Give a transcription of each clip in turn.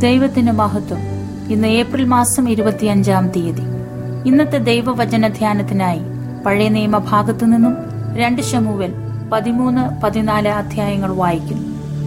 ദൈവത്തിന് മഹത്വം ഇന്ന് ഏപ്രിൽ മാസം ഇരുപത്തിയഞ്ചാം തീയതി ഇന്നത്തെ ദൈവവചന ധ്യാനത്തിനായി പഴയ നിയമ ഭാഗത്തു നിന്നും രണ്ട് ശമുവൽ പതിമൂന്ന് പതിനാല് അധ്യായങ്ങൾ വായിക്കുന്നു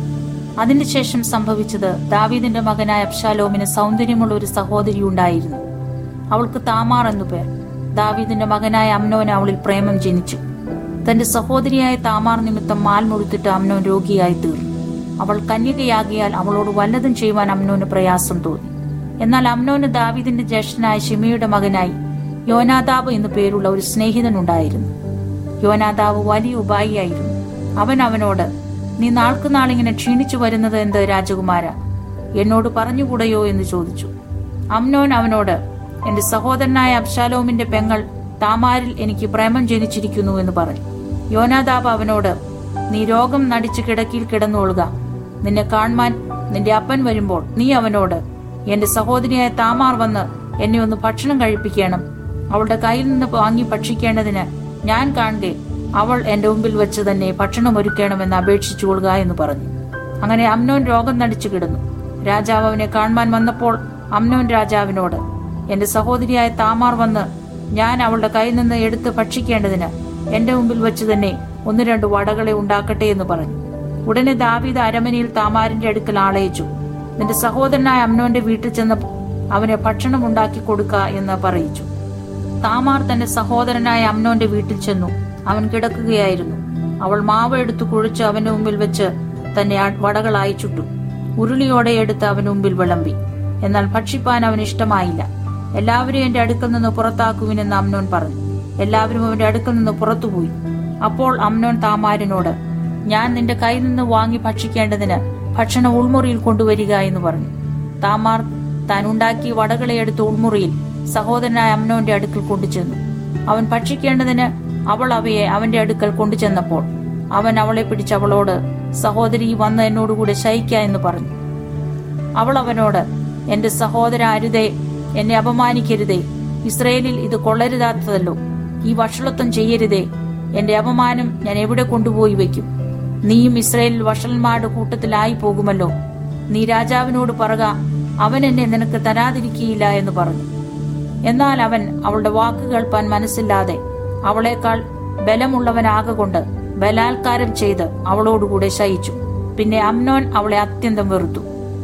അതിനുശേഷം സംഭവിച്ചത് ദാവീദിന്റെ മകനായ അബ്ഷാലോമിന് സൗന്ദര്യമുള്ള ഒരു സഹോദരി ഉണ്ടായിരുന്നു അവൾക്ക് താമാർ എന്നു പേർ ദാവീദിന്റെ മകനായ അമ്നോന് അവളിൽ പ്രേമം ജനിച്ചു തന്റെ സഹോദരിയായ താമാർ നിമിത്തം മാൽ മുഴുത്തിട്ട് അമ്നോൻ രോഗിയായി തീർന്നു അവൾ കന്യകയാകിയാൽ അവളോട് വല്ലതും ചെയ്യുവാൻ അമ്നോന് പ്രയാസം തോന്നി എന്നാൽ അമ്നോന് ദാവീദിന്റെ ജ്യേഷ്ഠനായ ഷിമിയുടെ മകനായി യോനാദാബ് എന്നു പേരുള്ള ഒരു സ്നേഹിതനുണ്ടായിരുന്നു യോനാദാവ് വലിയ ഉപായിയായിരുന്നു അവൻ അവനോട് നീ നാൾക്ക് നാളിങ്ങനെ ക്ഷീണിച്ചു വരുന്നത് എന്ത് രാജകുമാര എന്നോട് പറഞ്ഞുകൂടയോ എന്ന് ചോദിച്ചു അമ്നോൻ അവനോട് എന്റെ സഹോദരനായ അബ്ശാലോമിന്റെ പെങ്ങൾ താമാരിൽ എനിക്ക് പ്രേമം ജനിച്ചിരിക്കുന്നു എന്ന് പറഞ്ഞു യോനാദാബ് അവനോട് നീ രോഗം നടിച്ചു കിടക്കിയിൽ കിടന്നുകൊള്ളുക നിന്നെ കാണുവാൻ നിന്റെ അപ്പൻ വരുമ്പോൾ നീ അവനോട് എന്റെ സഹോദരിയായ താമാർ വന്ന് എന്നെ ഒന്ന് ഭക്ഷണം കഴിപ്പിക്കണം അവളുടെ കയ്യിൽ നിന്ന് വാങ്ങി ഭക്ഷിക്കേണ്ടതിന് ഞാൻ കാണുകെ അവൾ എന്റെ മുമ്പിൽ വെച്ച് തന്നെ ഭക്ഷണം ഒരുക്കണമെന്ന് അപേക്ഷിച്ചുകൊള്ളുക എന്ന് പറഞ്ഞു അങ്ങനെ അമ്നോൻ രോഗം നടിച്ചു കിടന്നു രാജാവ് അവനെ കാണുവാൻ വന്നപ്പോൾ അമ്നോൻ രാജാവിനോട് എന്റെ സഹോദരിയായ താമാർ വന്ന് ഞാൻ അവളുടെ കയ്യിൽ നിന്ന് എടുത്ത് ഭക്ഷിക്കേണ്ടതിന് എന്റെ മുമ്പിൽ വെച്ച് തന്നെ ഒന്ന് രണ്ട് വടകളെ ഉണ്ടാക്കട്ടെ എന്ന് പറഞ്ഞു ഉടനെ ദാവീദ് അരമനയിൽ താമാരിന്റെ അടുക്കൽ ആളയച്ചു നിന്റെ സഹോദരനായ അമ്നോന്റെ വീട്ടിൽ ചെന്ന് അവന് ഭക്ഷണം ഉണ്ടാക്കി കൊടുക്ക എന്ന് പറയിച്ചു താമാർ തന്റെ സഹോദരനായ അമ്നോന്റെ വീട്ടിൽ ചെന്നു അവൻ കിടക്കുകയായിരുന്നു അവൾ മാവ് എടുത്തു കുഴിച്ച് അവന്റെ മുമ്പിൽ വെച്ച് തന്നെ ആ വടകളായി ചുട്ടു ഉരുളിയോടെ എടുത്ത് അവന് മുമ്പിൽ വിളമ്പി എന്നാൽ ഭക്ഷിപ്പാൻ അവന് ഇഷ്ടമായില്ല എല്ലാവരും എന്റെ അടുക്കൽ നിന്ന് പുറത്താക്കുവിനെന്ന് അമ്നോൻ പറഞ്ഞു എല്ലാവരും അവന്റെ അടുക്കൽ നിന്ന് പുറത്തുപോയി അപ്പോൾ അമ്നോൻ താമാരനോട് ഞാൻ നിന്റെ കയ്യിൽ നിന്ന് വാങ്ങി ഭക്ഷിക്കേണ്ടതിന് ഭക്ഷണം ഉൾമുറിയിൽ കൊണ്ടുവരിക എന്ന് പറഞ്ഞു താമാർ താൻ ഉണ്ടാക്കി വടകളെ എടുത്ത് ഉൾമുറിയിൽ സഹോദരനായ അമ്നോന്റെ അടുക്കൽ കൊണ്ടുചെന്നു അവൻ ഭക്ഷിക്കേണ്ടതിന് അവൾ അവയെ അവന്റെ അടുക്കൽ കൊണ്ടുചെന്നപ്പോൾ അവൻ അവളെ പിടിച്ച് അവളോട് സഹോദരി വന്ന് എന്നോടുകൂടെ ശയിക്ക എന്ന് പറഞ്ഞു അവൾ അവനോട് എന്റെ സഹോദര അരുതേ എന്നെ അപമാനിക്കരുതേ ഇസ്രയേലിൽ ഇത് കൊള്ളരുതാത്തതല്ലോ ഈ വഷളത്വം ചെയ്യരുതേ എന്റെ അപമാനം ഞാൻ എവിടെ കൊണ്ടുപോയി വെക്കും നീയും ഇസ്രയേലിൽ വഷളന്മാരുടെ കൂട്ടത്തിലായി പോകുമല്ലോ നീ രാജാവിനോട് പറക അവൻ എന്നെ നിനക്ക് തരാതിരിക്കയില്ല എന്ന് പറഞ്ഞു എന്നാൽ അവൻ അവളുടെ വാക്ക് കേൾപ്പാൻ മനസ്സില്ലാതെ അവളേക്കാൾ ബലമുള്ളവനാകൊണ്ട് ബലാത്കാരം ചെയ്ത് അവളോടുകൂടെ ശയിച്ചു പിന്നെ അമ്നോൻ അവളെ അത്യന്തം വെറുത്തു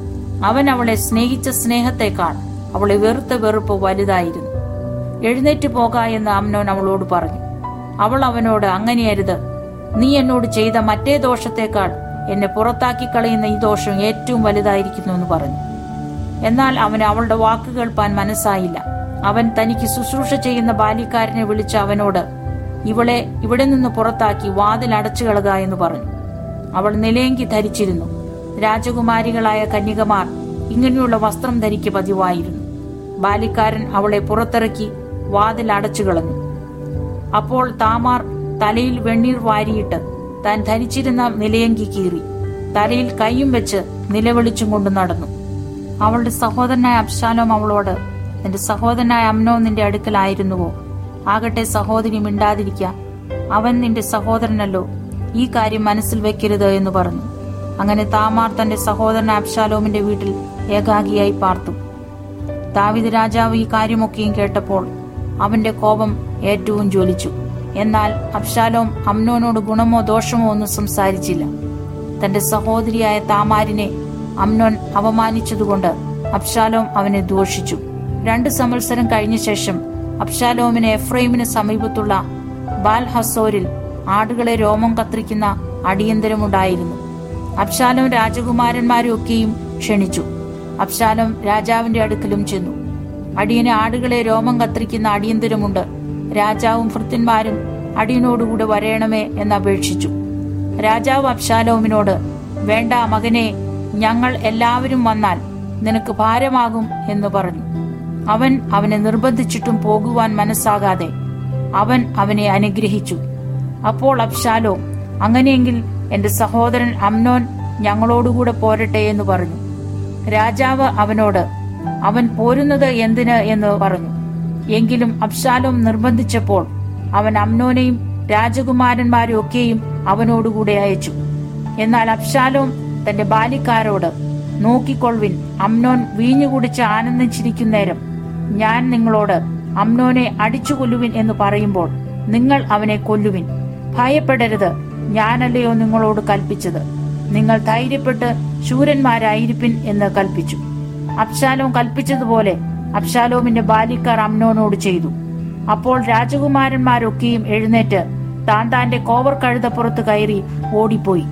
അവൻ അവളെ സ്നേഹിച്ച സ്നേഹത്തെക്കാൾ അവളെ വെറുത്ത വെറുപ്പ് വലുതായിരുന്നു എഴുന്നേറ്റ് പോക എന്ന് അമ്നോൻ അവളോട് പറഞ്ഞു അവൾ അവനോട് അങ്ങനെയരുത് നീ എന്നോട് ചെയ്ത മറ്റേ ദോഷത്തേക്കാൾ എന്നെ പുറത്താക്കി കളയുന്ന ഈ ദോഷം ഏറ്റവും വലുതായിരിക്കുന്നു എന്ന് പറഞ്ഞു എന്നാൽ അവന് അവളുടെ വാക്ക് കേൾപ്പാൻ മനസ്സായില്ല അവൻ തനിക്ക് ശുശ്രൂഷ ചെയ്യുന്ന ബാല്യക്കാരനെ വിളിച്ച് അവനോട് ഇവളെ ഇവിടെ നിന്ന് പുറത്താക്കി വാതിൽ അടച്ചു കളക എന്ന് പറഞ്ഞു അവൾ നിലയെങ്കി ധരിച്ചിരുന്നു രാജകുമാരികളായ കന്യകമാർ ഇങ്ങനെയുള്ള വസ്ത്രം ധരിക്ക് പതിവായിരുന്നു ബാലിക്കാരൻ അവളെ പുറത്തിറക്കി വാതിൽ അടച്ചു കളഞ്ഞു അപ്പോൾ താമാർ തലയിൽ വെണ്ണീർ വാരിയിട്ട് താൻ ധരിച്ചിരുന്ന നിലയങ്കി കീറി തലയിൽ കൈയും വെച്ച് നിലവിളിച്ചും കൊണ്ട് നടന്നു അവളുടെ സഹോദരനായ അബ്ശാലോം അവളോട് നിന്റെ സഹോദരനായ അമ്നോ നിന്റെ അടുക്കലായിരുന്നുവോ ആകട്ടെ സഹോദരി മിണ്ടാതിരിക്ക അവൻ നിന്റെ സഹോദരനല്ലോ ഈ കാര്യം മനസ്സിൽ വെക്കരുത് എന്ന് പറഞ്ഞു അങ്ങനെ താമാർ തന്റെ സഹോദരൻ അബ്ശാലോമിന്റെ വീട്ടിൽ ഏകാഗിയായി പാർത്തു ദാവിദ് രാജാവ് ഈ കാര്യമൊക്കെയും കേട്ടപ്പോൾ അവന്റെ കോപം ഏറ്റവും ജ്വലിച്ചു എന്നാൽ അബ്ശാലോം അമ്നോനോട് ഗുണമോ ദോഷമോ ഒന്നും സംസാരിച്ചില്ല തന്റെ സഹോദരിയായ താമാരിനെ അമ്നോൻ അപമാനിച്ചതുകൊണ്ട് അബ്ശാലോം അവനെ ദൂഷിച്ചു രണ്ട് സംവത്സരം കഴിഞ്ഞ ശേഷം അബ്ശാലോമിന് എഫ്രൈമിന് സമീപത്തുള്ള ബാൽ ഹസോരിൽ ആടുകളെ രോമം കത്തിരിക്കുന്ന അടിയന്തരമുണ്ടായിരുന്നു അബ്ശാലോം രാജകുമാരന്മാരെയൊക്കെയും ക്ഷണിച്ചു അബ്ശാലോം രാജാവിന്റെ അടുക്കലും ചെന്നു അടിയന് ആടുകളെ രോമം കത്തിരിക്കുന്ന അടിയന്തരമുണ്ട് രാജാവും ഭൃത്യന്മാരും അടിയനോടുകൂടെ വരയണമേ എന്ന് അപേക്ഷിച്ചു രാജാവ് അബ്ശാലോമിനോട് വേണ്ട മകനെ ഞങ്ങൾ എല്ലാവരും വന്നാൽ നിനക്ക് ഭാരമാകും എന്ന് പറഞ്ഞു അവൻ അവനെ നിർബന്ധിച്ചിട്ടും പോകുവാൻ മനസ്സാകാതെ അവൻ അവനെ അനുഗ്രഹിച്ചു അപ്പോൾ അബ്ശാലോ അങ്ങനെയെങ്കിൽ എന്റെ സഹോദരൻ അമ്നോൻ ഞങ്ങളോടുകൂടെ പോരട്ടെ എന്ന് പറഞ്ഞു രാജാവ് അവനോട് അവൻ പോരുന്നത് എന്തിന് എന്ന് പറഞ്ഞു എങ്കിലും അബ്ശാലോം നിർബന്ധിച്ചപ്പോൾ അവൻ അമ്നോനെയും രാജകുമാരന്മാരെ ഒക്കെയും അവനോടുകൂടെ അയച്ചു എന്നാൽ അബ്ശാലോം തന്റെ ബാലിക്കാരോട് നോക്കിക്കൊള്ളുവിൻ അമ്നോൻ വീഞ്ഞു കുടിച്ച് ആനന്ദിച്ചിരിക്കുന്നേരം ഞാൻ നിങ്ങളോട് അമ്നോനെ അടിച്ചു കൊല്ലുവിൻ എന്ന് പറയുമ്പോൾ നിങ്ങൾ അവനെ കൊല്ലുവിൻ ഭയപ്പെടരുത് ഞാനല്ലയോ നിങ്ങളോട് കൽപ്പിച്ചത് നിങ്ങൾ ധൈര്യപ്പെട്ട് ശൂരന്മാരായിരിപ്പിൻ എന്ന് കൽപ്പിച്ചു അബ്ശാലോം കൽപ്പിച്ചതുപോലെ അബ്ശാലോമിന്റെ ബാലിക്കാർ അമ്നോനോട് ചെയ്തു അപ്പോൾ രാജകുമാരന്മാരൊക്കെയും എഴുന്നേറ്റ് താൻ താന്റെ കോവർ കഴുതപ്പുറത്ത് കയറി ഓടിപ്പോയി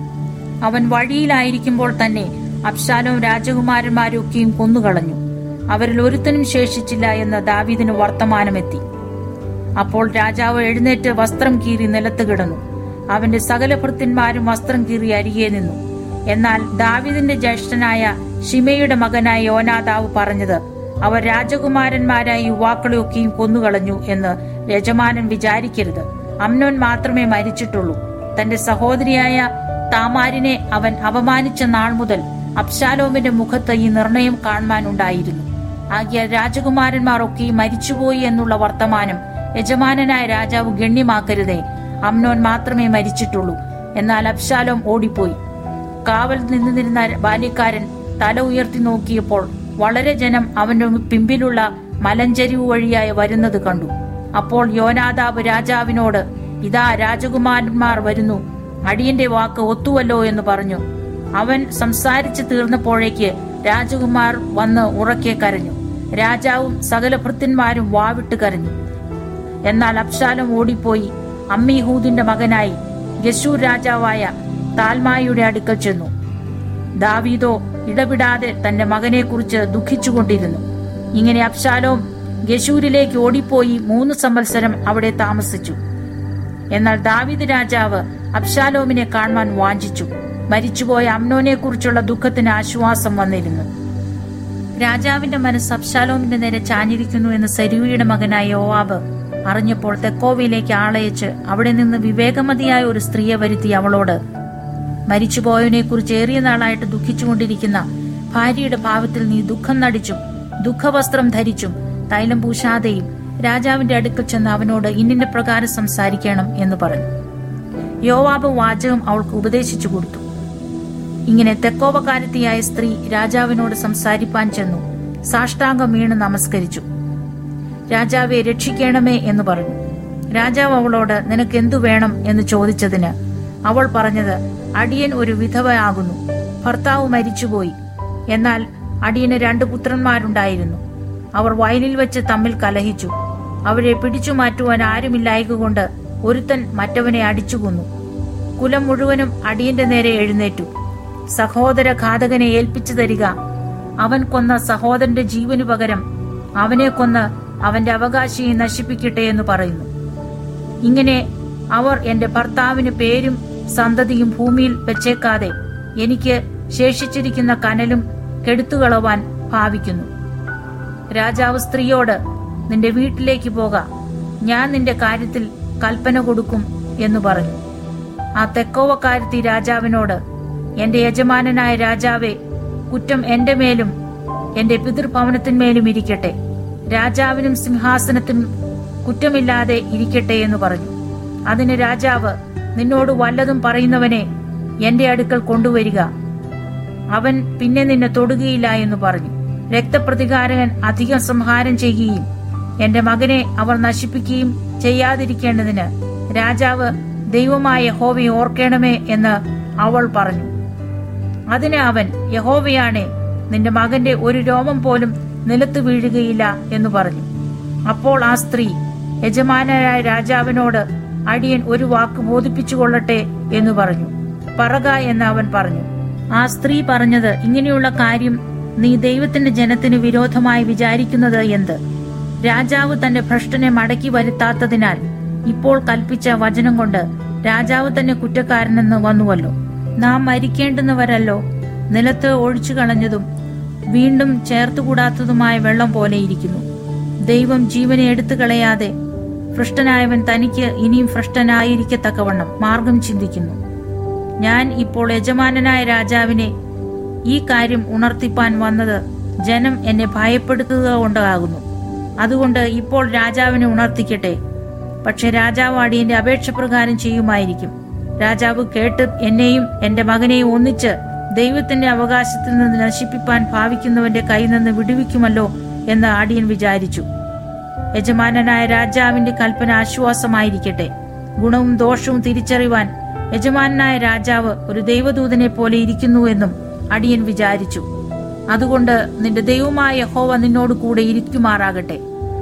അവൻ വഴിയിലായിരിക്കുമ്പോൾ തന്നെ അബ്ശാലോം രാജകുമാരന്മാരൊക്കെയും കൊന്നുകളഞ്ഞു അവരിൽ ഒരുത്തനും ശേഷിച്ചില്ല എന്ന് ദാവീദിന് വർത്തമാനമെത്തി അപ്പോൾ രാജാവ് എഴുന്നേറ്റ് വസ്ത്രം കീറി നിലത്ത് കിടന്നു അവന്റെ സകല ഭൃത്യന്മാരും വസ്ത്രം കീറി അരികെ നിന്നു എന്നാൽ ദാവീദിന്റെ ജ്യേഷ്ഠനായ ഷിമയുടെ മകനായ യോനാദാവ് പറഞ്ഞത് അവർ രാജകുമാരന്മാരായ യുവാക്കളെയൊക്കെയും കൊന്നുകളഞ്ഞു എന്ന് യജമാനൻ വിചാരിക്കരുത് അമ്നോൻ മാത്രമേ മരിച്ചിട്ടുള്ളൂ തന്റെ സഹോദരിയായ താമാരിനെ അവൻ അപമാനിച്ച നാൾ മുതൽ അബ്ശാലോമിന്റെ മുഖത്ത് ഈ നിർണയം കാണുവാനുണ്ടായിരുന്നു ആകിയ രാജകുമാരന്മാർ ഒക്കെ മരിച്ചുപോയി എന്നുള്ള വർത്തമാനം യജമാനനായ രാജാവ് ഗണ്യമാക്കരുതേ അമ്നോൻ മാത്രമേ മരിച്ചിട്ടുള്ളൂ എന്നാൽ അബ്ശാലോം ഓടിപ്പോയി കാവൽ നിന്നിരുന്ന ബാല്യക്കാരൻ തല ഉയർത്തി നോക്കിയപ്പോൾ വളരെ ജനം അവന്റെ പിമ്പിലുള്ള മലഞ്ചരിവ് വഴിയായി വരുന്നത് കണ്ടു അപ്പോൾ യോനാദാബ് രാജാവിനോട് ഇതാ രാജകുമാരന്മാർ വരുന്നു അടിയന്റെ വാക്ക് ഒത്തുവല്ലോ എന്ന് പറഞ്ഞു അവൻ സംസാരിച്ചു തീർന്നപ്പോഴേക്ക് രാജകുമാർ വന്ന് ഉറക്കെ കരഞ്ഞു രാജാവും സകല ഭൃത്യന്മാരും വാവിട്ട് കരഞ്ഞു എന്നാൽ അബ്ശാലം ഓടിപ്പോയി അമ്മീഹൂദിന്റെ മകനായി യശൂർ രാജാവായ താൽമായുടെ അടുക്കൽ ചെന്നു ദാവീദോ ഇടപെടാതെ തന്റെ മകനെക്കുറിച്ച് ദുഃഖിച്ചുകൊണ്ടിരുന്നു ഇങ്ങനെ അബ്ശാലോം ഗശൂരിലേക്ക് ഓടിപ്പോയി മൂന്ന് സംവത്സരം അവിടെ താമസിച്ചു എന്നാൽ ദാവീദ് രാജാവ് അബ്ശാലോമിനെ കാണുവാൻ വാഞ്ചിച്ചു മരിച്ചുപോയ അമ്നോനെ കുറിച്ചുള്ള ദുഃഖത്തിന് ആശ്വാസം വന്നിരുന്നു രാജാവിന്റെ മനസ്സ് അബ്ശാലോമിന്റെ നേരെ ചാഞ്ഞിരിക്കുന്നു എന്ന് സരൂയുടെ മകനായ യോവാബ് അറിഞ്ഞപ്പോൾ തെക്കോവയിലേക്ക് ആളയച്ച് അവിടെ നിന്ന് വിവേകമതിയായ ഒരു സ്ത്രീയെ വരുത്തി അവളോട് മരിച്ചുപോയവനെ കുറിച്ച് ഏറിയ നാളായിട്ട് ദുഃഖിച്ചുകൊണ്ടിരിക്കുന്ന ഭാര്യയുടെ ഭാവത്തിൽ നീ ദുഃഖം നടിച്ചും ദുഃഖവസ്ത്രം ധരിച്ചും തൈലം പൂശാതെയും രാജാവിന്റെ അടുക്കൽ ചെന്ന് അവനോട് ഇന്നിന്റെ പ്രകാരം സംസാരിക്കണം എന്ന് പറഞ്ഞു യോവാബ് വാചകം അവൾക്ക് ഉപദേശിച്ചു കൊടുത്തു ഇങ്ങനെ തെക്കോപകാരത്തിയായ സ്ത്രീ രാജാവിനോട് സംസാരിപ്പാൻ ചെന്നു സാഷ്ടാംഗം വീണ് നമസ്കരിച്ചു രാജാവെ രക്ഷിക്കണമേ എന്ന് പറഞ്ഞു രാജാവ് അവളോട് നിനക്ക് എന്തു വേണം എന്ന് ചോദിച്ചതിന് അവൾ പറഞ്ഞത് അടിയൻ ഒരു വിധവയാകുന്നു ഭർത്താവ് മരിച്ചുപോയി എന്നാൽ അടിയന് രണ്ട് പുത്രന്മാരുണ്ടായിരുന്നു അവർ വയലിൽ വെച്ച് തമ്മിൽ കലഹിച്ചു അവരെ പിടിച്ചു മാറ്റുവാൻ ആരുമില്ലായകൊണ്ട് ഒരുത്തൻ മറ്റവനെ അടിച്ചു കൊന്നു കുലം മുഴുവനും അടിയന്റെ നേരെ എഴുന്നേറ്റു സഹോദര ഘാതകനെ ഏൽപ്പിച്ചു തരിക അവൻ കൊന്ന സഹോദരന്റെ ജീവനു പകരം അവനെ കൊന്ന് അവന്റെ അവകാശിയെ നശിപ്പിക്കട്ടെ എന്ന് പറയുന്നു ഇങ്ങനെ അവർ എന്റെ ഭർത്താവിന് പേരും സന്തതിയും ഭൂമിയിൽ വെച്ചേക്കാതെ എനിക്ക് ശേഷിച്ചിരിക്കുന്ന കനലും കെടുത്തുകളവാൻ ഭാവിക്കുന്നു രാജാവ് സ്ത്രീയോട് നിന്റെ വീട്ടിലേക്ക് പോക ഞാൻ നിന്റെ കാര്യത്തിൽ കൽപ്പന കൊടുക്കും എന്ന് പറഞ്ഞു ആ തെക്കോവക്കാരത്തി രാജാവിനോട് എന്റെ യജമാനനായ രാജാവെ കുറ്റം എന്റെ മേലും എന്റെ പിതൃഭവനത്തിന്മേലും ഇരിക്കട്ടെ രാജാവിനും സിംഹാസനത്തിനും കുറ്റമില്ലാതെ ഇരിക്കട്ടെ എന്ന് പറഞ്ഞു അതിന് രാജാവ് നിന്നോട് വല്ലതും പറയുന്നവനെ എന്റെ അടുക്കൽ കൊണ്ടുവരിക അവൻ പിന്നെ നിന്നെ തൊടുകയില്ല എന്ന് പറഞ്ഞു രക്തപ്രതികാരകൻ അധികം സംഹാരം ചെയ്യുകയും എന്റെ മകനെ അവർ നശിപ്പിക്കുകയും ചെയ്യാതിരിക്കേണ്ടതിന് രാജാവ് ദൈവമായ യഹോവയെ ഓർക്കണമേ എന്ന് അവൾ പറഞ്ഞു അതിന് അവൻ യഹോവയാണേ നിന്റെ മകന്റെ ഒരു രോമം പോലും നിലത്ത് വീഴുകയില്ല എന്ന് പറഞ്ഞു അപ്പോൾ ആ സ്ത്രീ യജമാനായ രാജാവിനോട് അടിയൻ ഒരു വാക്ക് ബോധിപ്പിച്ചു കൊള്ളട്ടെ എന്ന് പറഞ്ഞു പറക എന്ന് അവൻ പറഞ്ഞു ആ സ്ത്രീ പറഞ്ഞത് ഇങ്ങനെയുള്ള കാര്യം നീ ദൈവത്തിന്റെ ജനത്തിന് വിരോധമായി വിചാരിക്കുന്നത് എന്ത് രാജാവ് തന്റെ ഭ്രഷ്ടനെ മടക്കി വരുത്താത്തതിനാൽ ഇപ്പോൾ കൽപ്പിച്ച വചനം കൊണ്ട് രാജാവ് തന്നെ കുറ്റക്കാരനെന്ന് വന്നുവല്ലോ നാം മരിക്കേണ്ടുന്നവരല്ലോ നിലത്ത് ഒഴിച്ചു കളഞ്ഞതും വീണ്ടും ചേർത്തുകൂടാത്തതുമായ വെള്ളം പോലെ ഇരിക്കുന്നു ദൈവം ജീവനെ എടുത്തു കളയാതെ ഭ്രഷ്ടനായവൻ തനിക്ക് ഇനിയും ഭ്രഷ്ടനായിരിക്കത്തക്കവണ്ണം മാർഗം ചിന്തിക്കുന്നു ഞാൻ ഇപ്പോൾ യജമാനനായ രാജാവിനെ ഈ കാര്യം ഉണർത്തിപ്പാൻ വന്നത് ജനം എന്നെ ഭയപ്പെടുത്തുക കൊണ്ടാകുന്നു അതുകൊണ്ട് ഇപ്പോൾ രാജാവിനെ ഉണർത്തിക്കട്ടെ പക്ഷെ രാജാവ് അടിയന്റെ അപേക്ഷ പ്രകാരം ചെയ്യുമായിരിക്കും രാജാവ് കേട്ട് എന്നെയും എന്റെ മകനെയും ഒന്നിച്ച് ദൈവത്തിന്റെ അവകാശത്തിൽ നിന്ന് നശിപ്പിപ്പാൻ ഭാവിക്കുന്നവന്റെ കയ്യിൽ നിന്ന് വിടുവിക്കുമല്ലോ എന്ന് അടിയൻ വിചാരിച്ചു യജമാനനായ രാജാവിന്റെ കൽപ്പന ആശ്വാസമായിരിക്കട്ടെ ഗുണവും ദോഷവും തിരിച്ചറിവാൻ യജമാനായ രാജാവ് ഒരു ദൈവദൂതനെ പോലെ ഇരിക്കുന്നുവെന്നും അടിയൻ വിചാരിച്ചു അതുകൊണ്ട് നിന്റെ ദൈവമായ യഹോവ നിന്നോട് കൂടെ ഇരിക്കുമാറാകട്ടെ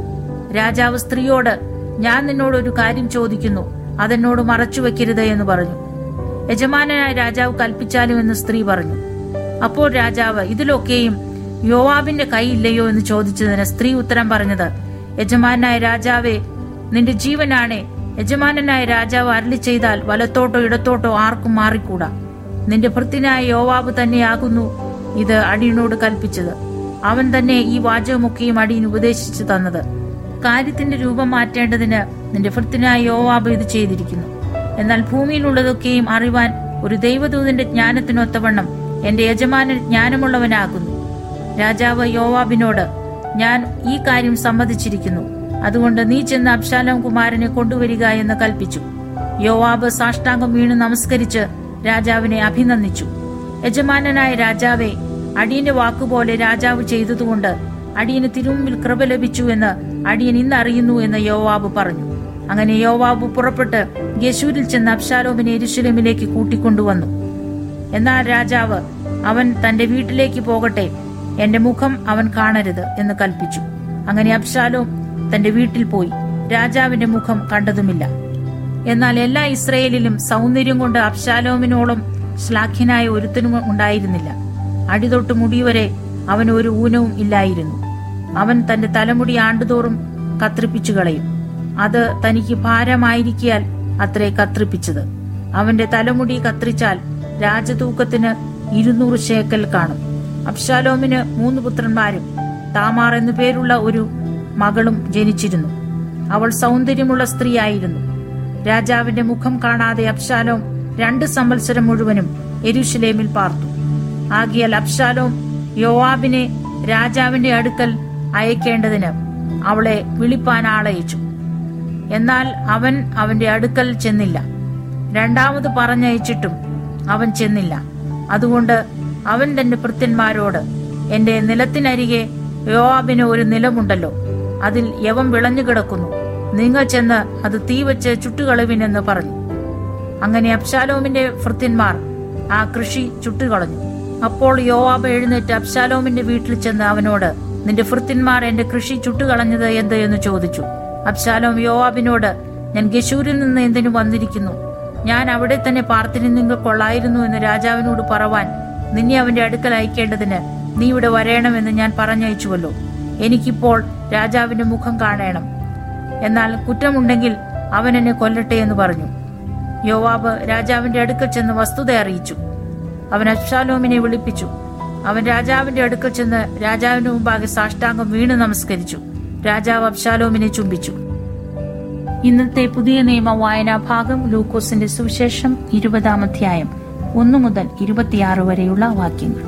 രാജാവ് സ്ത്രീയോട് ഞാൻ നിന്നോട് ഒരു കാര്യം ചോദിക്കുന്നു അതെന്നോട് മറച്ചുവെക്കരുത് എന്ന് പറഞ്ഞു യജമാനനായ രാജാവ് കൽപ്പിച്ചാലും എന്ന് സ്ത്രീ പറഞ്ഞു അപ്പോൾ രാജാവ് ഇതിലൊക്കെയും യോവാബിന്റെ കൈയില്ലയോ എന്ന് ചോദിച്ചതിന് സ്ത്രീ ഉത്തരം പറഞ്ഞത് യജമാനായ രാജാവേ നിന്റെ ജീവനാണേ യജമാനനായ രാജാവ് അരളി ചെയ്താൽ വലത്തോട്ടോ ഇടത്തോട്ടോ ആർക്കും മാറിക്കൂടാ നിന്റെ ഭൃത്യനായ യോവാബ് തന്നെയാകുന്നു ഇത് അടിയനോട് കൽപ്പിച്ചത് അവൻ തന്നെ ഈ വാചകമൊക്കെയും അടിയന് ഉപദേശിച്ചു തന്നത് കാര്യത്തിന്റെ രൂപം മാറ്റേണ്ടതിന് നിന്റെ ഭൃത്യനായ യോവാബ് ഇത് ചെയ്തിരിക്കുന്നു എന്നാൽ ഭൂമിയിലുള്ളതൊക്കെയും അറിവാൻ ഒരു ദൈവദൂതന്റെ ജ്ഞാനത്തിനൊത്തവണ്ണം എന്റെ യജമാനൻ ജ്ഞാനമുള്ളവനാകുന്നു രാജാവ് യോവാബിനോട് ഞാൻ ഈ കാര്യം സമ്മതിച്ചിരിക്കുന്നു അതുകൊണ്ട് നീ ചെന്ന് അബ്ശാലോം കുമാരനെ കൊണ്ടുവരിക എന്ന് കൽപ്പിച്ചു യോവാബ് സാഷ്ടാംഗം വീണ് നമസ്കരിച്ച് രാജാവിനെ അഭിനന്ദിച്ചു യജമാനനായ രാജാവെ അടിയന്റെ വാക്കുപോലെ രാജാവ് ചെയ്തതുകൊണ്ട് അടിയന് തിരുമുമ്പിൽ കൃപ ലഭിച്ചു എന്ന് അടിയൻ ഇന്ന് അറിയുന്നു എന്ന് യോവാബ് പറഞ്ഞു അങ്ങനെ യോവാബ് പുറപ്പെട്ട് യശൂരിൽ ചെന്ന് അബ്ശാലോമിനെ എരുശലേമിലേക്ക് കൂട്ടിക്കൊണ്ടുവന്നു എന്നാൽ രാജാവ് അവൻ തന്റെ വീട്ടിലേക്ക് പോകട്ടെ എന്റെ മുഖം അവൻ കാണരുത് എന്ന് കൽപ്പിച്ചു അങ്ങനെ അബ്ശാലോം തന്റെ വീട്ടിൽ പോയി രാജാവിന്റെ മുഖം കണ്ടതുമില്ല എന്നാൽ എല്ലാ ഇസ്രയേലിലും സൗന്ദര്യം കൊണ്ട് അബ്ശാലോമിനോളം ശ്ലാഘ്യനായ ഒരുത്തനും ഉണ്ടായിരുന്നില്ല അടിതൊട്ട് മുടിവരെ അവൻ ഒരു ഊനവും ഇല്ലായിരുന്നു അവൻ തന്റെ തലമുടി ആണ്ടുതോറും കത്രിപ്പിച്ചു കളയും അത് തനിക്ക് ഭാരമായിരിക്കിയാൽ അത്രേ കത്രിപ്പിച്ചത് അവന്റെ തലമുടി കത്രിച്ചാൽ രാജതൂക്കത്തിന് ഇരുന്നൂറ് ശേക്കൽ കാണും അബ്ശാലോമിന് മൂന്ന് പുത്രന്മാരും താമാർ എന്നു പേരുള്ള ഒരു മകളും ജനിച്ചിരുന്നു അവൾ സൗന്ദര്യമുള്ള സ്ത്രീയായിരുന്നു രാജാവിന്റെ മുഖം കാണാതെ അബ്ശാലോം രണ്ട് സംവത്സരം മുഴുവനും എരുഷലേമിൽ പാർത്തു ആകിയാൽ അബ്ശാലോം യോവാബിനെ രാജാവിന്റെ അടുക്കൽ അയക്കേണ്ടതിന് അവളെ വിളിപ്പാൻ ആളയച്ചു എന്നാൽ അവൻ അവന്റെ അടുക്കൽ ചെന്നില്ല രണ്ടാമത് പറഞ്ഞയച്ചിട്ടും അവൻ ചെന്നില്ല അതുകൊണ്ട് അവൻ തന്റെ ഭൃത്യന്മാരോട് എന്റെ നിലത്തിനരികെ യോവാബിന് ഒരു നിലമുണ്ടല്ലോ അതിൽ യവം വിളഞ്ഞു കിടക്കുന്നു നിങ്ങൾ ചെന്ന് അത് തീ വെച്ച് ചുട്ടുകളവിനെന്ന് പറഞ്ഞു അങ്ങനെ അബ്ശാലോമിന്റെ ഭൃത്യന്മാർ ആ കൃഷി ചുട്ടുകളഞ്ഞു അപ്പോൾ യോവാബ് എഴുന്നേറ്റ് അബ്ശാലോമിന്റെ വീട്ടിൽ ചെന്ന് അവനോട് നിന്റെ ഭൃത്യന്മാർ എന്റെ കൃഷി ചുട്ടുകളഞ്ഞത് എന്ത് എന്ന് ചോദിച്ചു അബ്ശാലോം യോവാബിനോട് ഞാൻ ഗശൂരിൽ നിന്ന് എന്തിനു വന്നിരിക്കുന്നു ഞാൻ അവിടെ തന്നെ പാർത്തിരുന്നെങ്കിൽ കൊള്ളായിരുന്നു എന്ന് രാജാവിനോട് പറവാൻ നിന്നെ അവന്റെ അടുക്കൽ അയക്കേണ്ടതിന് നീ ഇവിടെ വരേണമെന്ന് ഞാൻ പറഞ്ഞയച്ചുവല്ലോ എനിക്കിപ്പോൾ രാജാവിന്റെ മുഖം കാണണം എന്നാൽ കുറ്റമുണ്ടെങ്കിൽ അവൻ എന്നെ കൊല്ലട്ടെ എന്ന് പറഞ്ഞു യോവാബ് രാജാവിന്റെ അടുക്കൽ ചെന്ന് വസ്തുത അറിയിച്ചു അവൻ അബ്ശാലോമിനെ വിളിപ്പിച്ചു അവൻ രാജാവിന്റെ അടുക്കൽ ചെന്ന് രാജാവിന്റെ മുമ്പാകെ സാഷ്ടാംഗം വീണ് നമസ്കരിച്ചു രാജാവ് അബ്ശാലോമിനെ ചുംബിച്ചു ഇന്നത്തെ പുതിയ നിയമ വായനാ ഭാഗം ലൂക്കോസിന്റെ സുവിശേഷം ഇരുപതാം അധ്യായം ഒന്നു മുതൽ ഇരുപത്തിയാറ് വരെയുള്ള വാക്യങ്ങൾ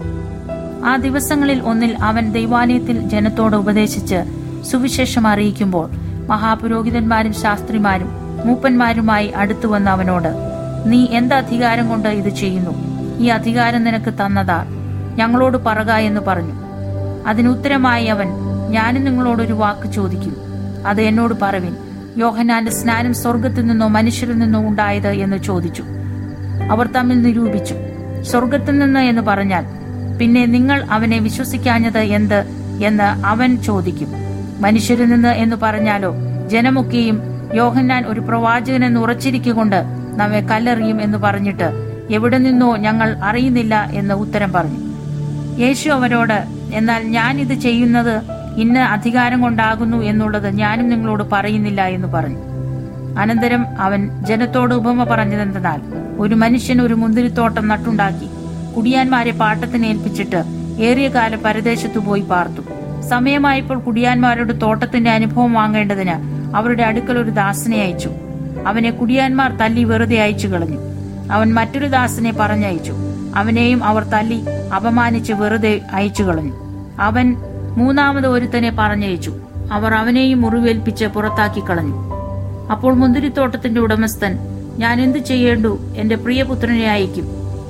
ആ ദിവസങ്ങളിൽ ഒന്നിൽ അവൻ ദൈവാലയത്തിൽ ജനത്തോട് ഉപദേശിച്ച് സുവിശേഷം അറിയിക്കുമ്പോൾ മഹാപുരോഹിതന്മാരും ശാസ്ത്രിമാരും മൂപ്പന്മാരുമായി അടുത്തു വന്ന അവനോട് നീ എന്ത് അധികാരം കൊണ്ട് ഇത് ചെയ്യുന്നു ഈ അധികാരം നിനക്ക് തന്നതാ ഞങ്ങളോട് പറക എന്ന് പറഞ്ഞു അതിനുത്തരമായി അവൻ ഞാനും നിങ്ങളോടൊരു വാക്ക് ചോദിക്കും അത് എന്നോട് പറവിൻ യോഹനാന്റെ സ്നാനം സ്വർഗത്തിൽ നിന്നോ മനുഷ്യരിൽ നിന്നോ ഉണ്ടായത് എന്ന് ചോദിച്ചു അവർ തമ്മിൽ നിരൂപിച്ചു സ്വർഗത്തിൽ നിന്ന് എന്ന് പറഞ്ഞാൽ പിന്നെ നിങ്ങൾ അവനെ വിശ്വസിക്കാഞ്ഞത് എന്ത് എന്ന് അവൻ ചോദിക്കും മനുഷ്യരിൽ നിന്ന് എന്ന് പറഞ്ഞാലോ ജനമൊക്കെയും യോഹന്നാൻ ഒരു പ്രവാചകനെന്ന് ഉറച്ചിരിക്കൊണ്ട് നമ്മെ കല്ലെറിയും എന്ന് പറഞ്ഞിട്ട് എവിടെ നിന്നോ ഞങ്ങൾ അറിയുന്നില്ല എന്ന് ഉത്തരം പറഞ്ഞു യേശു അവരോട് എന്നാൽ ഞാൻ ഇത് ചെയ്യുന്നത് ഇന്ന അധികാരം കൊണ്ടാകുന്നു എന്നുള്ളത് ഞാനും നിങ്ങളോട് പറയുന്നില്ല എന്ന് പറഞ്ഞു അനന്തരം അവൻ ജനത്തോട് ഉപമ പറഞ്ഞതെന്തെന്നാൽ ഒരു മനുഷ്യൻ ഒരു മുന്തിരിത്തോട്ടം നട്ടുണ്ടാക്കി കുടിയാന്മാരെ പാട്ടത്തിന് ഏൽപ്പിച്ചിട്ട് ഏറിയ കാലം പരദേശത്തു പോയി പാർത്തു സമയമായപ്പോൾ കുടിയാന്മാരോട് തോട്ടത്തിന്റെ അനുഭവം വാങ്ങേണ്ടതിന് അവരുടെ അടുക്കൽ ഒരു ദാസനെ അയച്ചു അവനെ കുടിയാന്മാർ തല്ലി വെറുതെ അയച്ചു കളഞ്ഞു അവൻ മറ്റൊരു ദാസനെ പറഞ്ഞയച്ചു അവനെയും അവർ തല്ലി അപമാനിച്ച് വെറുതെ അയച്ചു കളഞ്ഞു അവൻ മൂന്നാമത് ഒരുത്തനെ പറഞ്ഞയച്ചു അവർ അവനെയും മുറിവേൽപ്പിച്ച് പുറത്താക്കി കളഞ്ഞു അപ്പോൾ മുന്തിരിത്തോട്ടത്തിന്റെ ഉടമസ്ഥൻ ഞാൻ എന്തു ചെയ്യേണ്ടു എന്റെ പ്രിയപുത്രനെ അയക്കും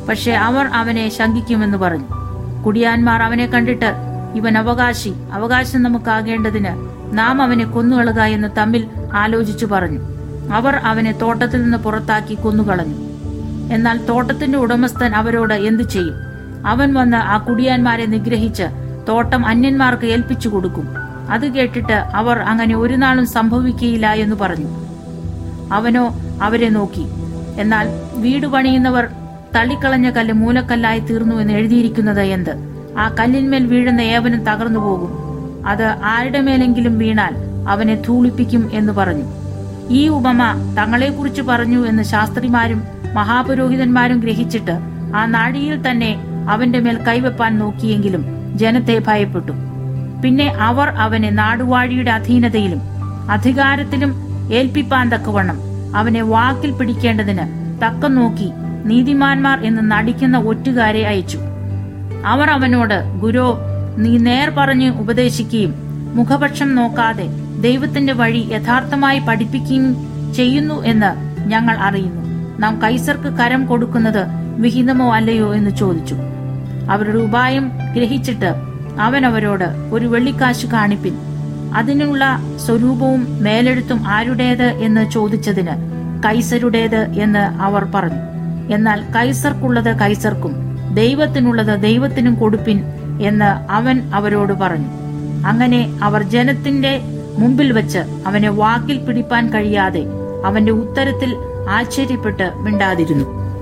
പക്ഷെ അവർ അവനെ ശങ്കിക്കുമെന്ന് പറഞ്ഞു കുടിയാന്മാർ അവനെ കണ്ടിട്ട് ഇവൻ അവകാശി അവകാശം നമുക്കാകേണ്ടതിന് നാം അവനെ കൊന്നുകളക എന്ന് തമ്മിൽ ആലോചിച്ചു പറഞ്ഞു അവർ അവനെ തോട്ടത്തിൽ നിന്ന് പുറത്താക്കി കൊന്നുകളഞ്ഞു എന്നാൽ തോട്ടത്തിന്റെ ഉടമസ്ഥൻ അവരോട് എന്തു ചെയ്യും അവൻ വന്ന് ആ കുടിയാന്മാരെ നിഗ്രഹിച്ച് തോട്ടം അന്യന്മാർക്ക് ഏൽപ്പിച്ചു കൊടുക്കും അത് കേട്ടിട്ട് അവർ അങ്ങനെ ഒരു നാളും സംഭവിക്കുകയില്ല എന്ന് പറഞ്ഞു അവനോ അവരെ നോക്കി എന്നാൽ വീട് പണിയുന്നവർ തള്ളിക്കളഞ്ഞ കല്ല് മൂലക്കല്ലായി തീർന്നു എന്ന് എഴുതിയിരിക്കുന്നത് എന്ത് ആ കല്ലിന്മേൽ വീഴുന്ന ഏവനും തകർന്നു പോകും അത് ആരുടെ മേലെങ്കിലും വീണാൽ അവനെ ധൂളിപ്പിക്കും എന്ന് പറഞ്ഞു ഈ ഉപമ തങ്ങളെക്കുറിച്ച് പറഞ്ഞു എന്ന് ശാസ്ത്രിമാരും മഹാപുരോഹിതന്മാരും ഗ്രഹിച്ചിട്ട് ആ നാഴിയിൽ തന്നെ അവന്റെ മേൽ കൈവെപ്പാൻ നോക്കിയെങ്കിലും ജനത്തെ ഭയപ്പെട്ടു പിന്നെ അവർ അവനെ നാടുവാഴിയുടെ അധീനതയിലും അധികാരത്തിലും ഏൽപ്പിപ്പാൻ തക്കവണ്ണം അവനെ വാക്കിൽ പിടിക്കേണ്ടതിന് തക്കം നോക്കി നീതിമാന്മാർ എന്ന് നടിക്കുന്ന ഒറ്റുകാരെ അയച്ചു അവർ അവനോട് ഗുരു നീ നേർ പറഞ്ഞ് ഉപദേശിക്കുകയും മുഖപക്ഷം നോക്കാതെ ദൈവത്തിന്റെ വഴി യഥാർത്ഥമായി പഠിപ്പിക്കുകയും ചെയ്യുന്നു എന്ന് ഞങ്ങൾ അറിയുന്നു നാം കൈസർക്ക് കരം കൊടുക്കുന്നത് വിഹിതമോ അല്ലയോ എന്ന് ചോദിച്ചു അവരുടെ ഉപായം ഗ്രഹിച്ചിട്ട് അവൻ അവരോട് ഒരു വെള്ളിക്കാശ് കാണിപ്പിൻ അതിനുള്ള സ്വരൂപവും മേലെഴുത്തും ആരുടേത് എന്ന് ചോദിച്ചതിന് കൈസരുടേത് എന്ന് അവർ പറഞ്ഞു എന്നാൽ കൈസർക്കുള്ളത് കൈസർക്കും ദൈവത്തിനുള്ളത് ദൈവത്തിനും കൊടുപ്പിൻ എന്ന് അവൻ അവരോട് പറഞ്ഞു അങ്ങനെ അവർ ജനത്തിന്റെ മുമ്പിൽ വച്ച് അവനെ വാക്കിൽ പിടിപ്പാൻ കഴിയാതെ അവന്റെ ഉത്തരത്തിൽ ആശ്ചര്യപ്പെട്ട് മിണ്ടാതിരുന്നു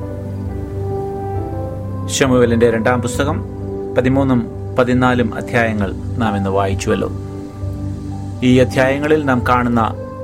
ഷമുവേലിന്റെ രണ്ടാം പുസ്തകം പതിമൂന്നും പതിനാലും അധ്യായങ്ങൾ നാം ഇന്ന് വായിച്ചുവല്ലോ ഈ അധ്യായങ്ങളിൽ നാം കാണുന്ന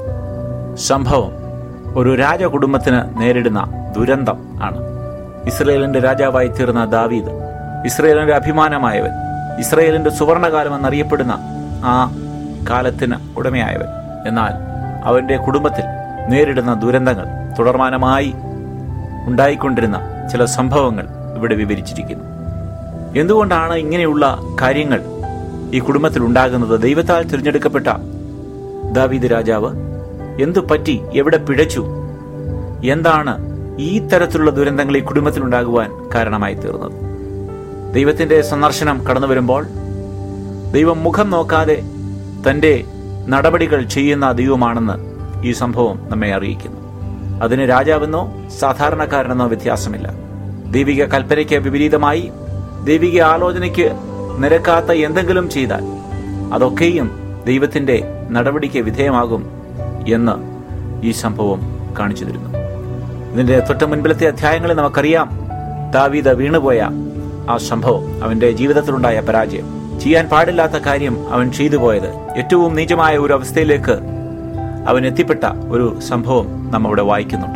സംഭവം ഒരു രാജകുടുംബത്തിന് നേരിടുന്ന ദുരന്തം ആണ് ഇസ്രയേലിന്റെ രാജാവായി തീർന്ന ദാവീദ് ഇസ്രയേലിന്റെ അഭിമാനമായവൻ ഇസ്രയേലിന്റെ സുവർണകാലം എന്നറിയപ്പെടുന്ന ആ കാലത്തിന് ഉടമയായവൻ എന്നാൽ അവന്റെ കുടുംബത്തിൽ നേരിടുന്ന ദുരന്തങ്ങൾ തുടർമാനമായി ഉണ്ടായിക്കൊണ്ടിരുന്ന ചില സംഭവങ്ങൾ ഇവിടെ വിവരിച്ചിരിക്കുന്നു എന്തുകൊണ്ടാണ് ഇങ്ങനെയുള്ള കാര്യങ്ങൾ ഈ കുടുംബത്തിൽ ഉണ്ടാകുന്നത് ദൈവത്താൽ തിരഞ്ഞെടുക്കപ്പെട്ട ദാവീദ് രാജാവ് എന്തു പറ്റി എവിടെ പിഴച്ചു എന്താണ് ഈ തരത്തിലുള്ള ദുരന്തങ്ങൾ ഈ കുടുംബത്തിൽ ഉണ്ടാകുവാൻ കാരണമായി തീർന്നത് ദൈവത്തിന്റെ സന്ദർശനം കടന്നു വരുമ്പോൾ ദൈവം മുഖം നോക്കാതെ തന്റെ നടപടികൾ ചെയ്യുന്ന ദൈവമാണെന്ന് ഈ സംഭവം നമ്മെ അറിയിക്കുന്നു അതിന് രാജാവെന്നോ സാധാരണക്കാരനെന്നോ വ്യത്യാസമില്ല ദൈവിക കൽപ്പനയ്ക്ക് വിപരീതമായി ദൈവിക ആലോചനയ്ക്ക് നിരക്കാത്ത എന്തെങ്കിലും ചെയ്താൽ അതൊക്കെയും ദൈവത്തിന്റെ നടപടിക്ക് വിധേയമാകും എന്ന് ഈ സംഭവം കാണിച്ചു തരുന്നു ഇതിന്റെ തൊട്ട് മുൻപിലത്തെ അധ്യായങ്ങളിൽ നമുക്കറിയാം ദാവീദ് വീണുപോയ ആ സംഭവം അവന്റെ ജീവിതത്തിലുണ്ടായ പരാജയം ചെയ്യാൻ പാടില്ലാത്ത കാര്യം അവൻ ചെയ്തു പോയത് ഏറ്റവും നീചമായ ഒരു അവസ്ഥയിലേക്ക് അവൻ എത്തിപ്പെട്ട ഒരു സംഭവം നാം അവിടെ വായിക്കുന്നുണ്ട്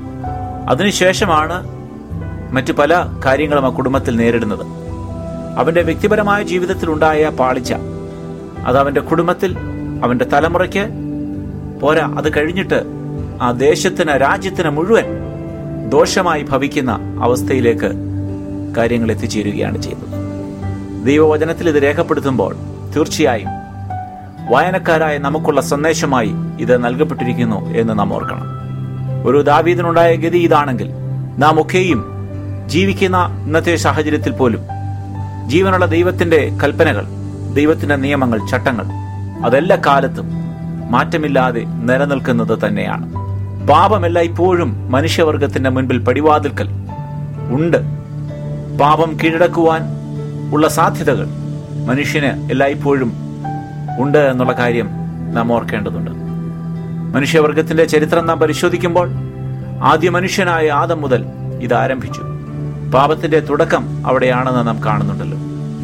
അതിനുശേഷമാണ് മറ്റു പല കാര്യങ്ങളും ആ കുടുംബത്തിൽ നേരിടുന്നത് അവന്റെ വ്യക്തിപരമായ ജീവിതത്തിൽ ഉണ്ടായ പാളിച്ച അത് അവന്റെ കുടുംബത്തിൽ അവന്റെ തലമുറയ്ക്ക് പോരാ അത് കഴിഞ്ഞിട്ട് ആ ദേശത്തിന് രാജ്യത്തിന് മുഴുവൻ ദോഷമായി ഭവിക്കുന്ന അവസ്ഥയിലേക്ക് കാര്യങ്ങൾ എത്തിച്ചേരുകയാണ് ചെയ്യുന്നത് ദൈവവചനത്തിൽ ഇത് രേഖപ്പെടുത്തുമ്പോൾ തീർച്ചയായും വായനക്കാരായ നമുക്കുള്ള സന്ദേശമായി ഇത് നൽകപ്പെട്ടിരിക്കുന്നു എന്ന് നാം ഓർക്കണം ഒരു ദാവീദിനുണ്ടായ ഗതി ഇതാണെങ്കിൽ നാം ഒക്കെയും ജീവിക്കുന്ന ഇന്നത്തെ സാഹചര്യത്തിൽ പോലും ജീവനുള്ള ദൈവത്തിന്റെ കൽപ്പനകൾ ദൈവത്തിന്റെ നിയമങ്ങൾ ചട്ടങ്ങൾ അതെല്ലാ കാലത്തും മാറ്റമില്ലാതെ നിലനിൽക്കുന്നത് തന്നെയാണ് പാപം ഇപ്പോഴും മനുഷ്യവർഗത്തിന്റെ മുൻപിൽ പടിവാതിൽക്കൽ ഉണ്ട് പാപം കീഴടക്കുവാൻ ഉള്ള സാധ്യതകൾ മനുഷ്യന് എല്ലായ്പ്പോഴും ഉണ്ട് എന്നുള്ള കാര്യം നാം ഓർക്കേണ്ടതുണ്ട് മനുഷ്യവർഗത്തിന്റെ ചരിത്രം നാം പരിശോധിക്കുമ്പോൾ ആദ്യ മനുഷ്യനായ ആദം മുതൽ ഇത് ആരംഭിച്ചു പാപത്തിന്റെ തുടക്കം അവിടെയാണെന്ന് നാം കാണുന്നുണ്ടല്ലോ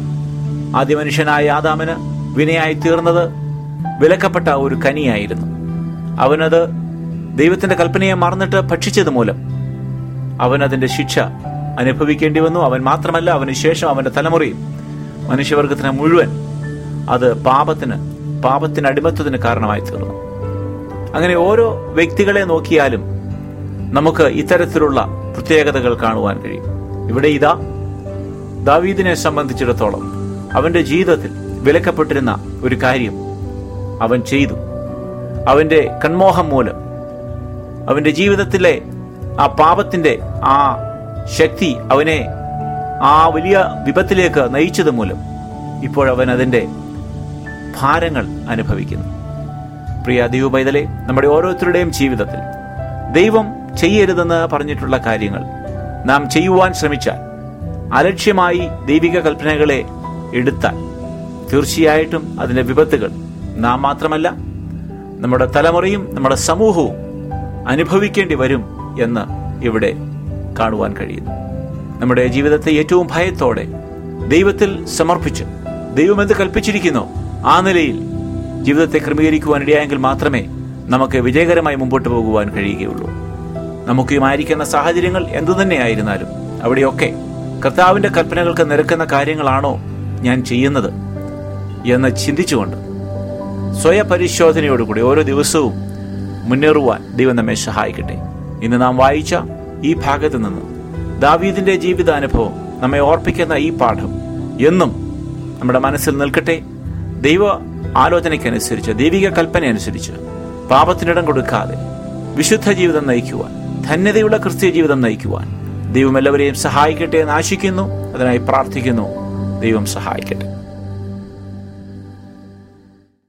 ആദ്യ മനുഷ്യനായ ആദാമിന് വിനയായി തീർന്നത് വിലക്കപ്പെട്ട ഒരു കനിയായിരുന്നു അവനത് ദൈവത്തിന്റെ കൽപ്പനയെ മറന്നിട്ട് ഭക്ഷിച്ചത് മൂലം അവനതിന്റെ ശിക്ഷ അനുഭവിക്കേണ്ടി വന്നു അവൻ മാത്രമല്ല അവന് ശേഷം അവന്റെ തലമുറയും മനുഷ്യവർഗത്തിന് മുഴുവൻ അത് പാപത്തിന് പാപത്തിന് അടിമത്വത്തിന് കാരണമായി തീർന്നു അങ്ങനെ ഓരോ വ്യക്തികളെ നോക്കിയാലും നമുക്ക് ഇത്തരത്തിലുള്ള പ്രത്യേകതകൾ കാണുവാൻ കഴിയും ഇവിടെ ഇതാ ദാവീദിനെ സംബന്ധിച്ചിടത്തോളം അവന്റെ ജീവിതത്തിൽ വിലക്കപ്പെട്ടിരുന്ന ഒരു കാര്യം അവൻ ചെയ്തു അവന്റെ കൺമോഹം മൂലം അവന്റെ ജീവിതത്തിലെ ആ പാപത്തിന്റെ ആ ശക്തി അവനെ ആ വലിയ വിപത്തിലേക്ക് നയിച്ചത് മൂലം ഇപ്പോഴവൻ അതിൻ്റെ ഭാരങ്ങൾ അനുഭവിക്കുന്നു പ്രിയ ദൈവപൈതലെ നമ്മുടെ ഓരോരുത്തരുടെയും ജീവിതത്തിൽ ദൈവം ചെയ്യരുതെന്ന് പറഞ്ഞിട്ടുള്ള കാര്യങ്ങൾ നാം ചെയ്യുവാൻ ശ്രമിച്ചാൽ അലക്ഷ്യമായി ദൈവിക കൽപ്പനകളെ എടുത്താൽ തീർച്ചയായിട്ടും അതിന്റെ വിപത്തുകൾ നാം മാത്രമല്ല നമ്മുടെ തലമുറയും നമ്മുടെ സമൂഹവും അനുഭവിക്കേണ്ടി വരും എന്ന് ഇവിടെ കാണുവാൻ കഴിയുന്നു നമ്മുടെ ജീവിതത്തെ ഏറ്റവും ഭയത്തോടെ ദൈവത്തിൽ സമർപ്പിച്ച് ദൈവം എന്ത് കൽപ്പിച്ചിരിക്കുന്നോ ആ നിലയിൽ ജീവിതത്തെ ക്രമീകരിക്കുവാൻ ഇടയായെങ്കിൽ മാത്രമേ നമുക്ക് വിജയകരമായി മുമ്പോട്ട് പോകുവാൻ കഴിയുകയുള്ളൂ നമുക്കുമായിരിക്കുന്ന സാഹചര്യങ്ങൾ എന്തു തന്നെയായിരുന്നാലും അവിടെയൊക്കെ കർത്താവിന്റെ കൽപ്പനകൾക്ക് നിരക്കുന്ന കാര്യങ്ങളാണോ ഞാൻ ചെയ്യുന്നത് എന്ന് ചിന്തിച്ചുകൊണ്ട് സ്വയപരിശോധനയോടുകൂടി ഓരോ ദിവസവും മുന്നേറുവാൻ ദൈവം നമ്മെ സഹായിക്കട്ടെ ഇന്ന് നാം വായിച്ച ഈ ഭാഗത്ത് നിന്ന് ദാവീദിന്റെ ജീവിതാനുഭവം നമ്മെ ഓർപ്പിക്കുന്ന ഈ പാഠം എന്നും നമ്മുടെ മനസ്സിൽ നിൽക്കട്ടെ ദൈവ ആലോചനയ്ക്കനുസരിച്ച് ദൈവിക കൽപ്പന അനുസരിച്ച് പാപത്തിനിടം കൊടുക്കാതെ വിശുദ്ധ ജീവിതം നയിക്കുവാൻ ധന്യതയുള്ള ക്രിസ്തീയ ജീവിതം നയിക്കുവാൻ ദൈവം എല്ലാവരെയും സഹായിക്കട്ടെ എന്ന് ആശിക്കുന്നു അതിനായി പ്രാർത്ഥിക്കുന്നു ദൈവം സഹായിക്കട്ടെ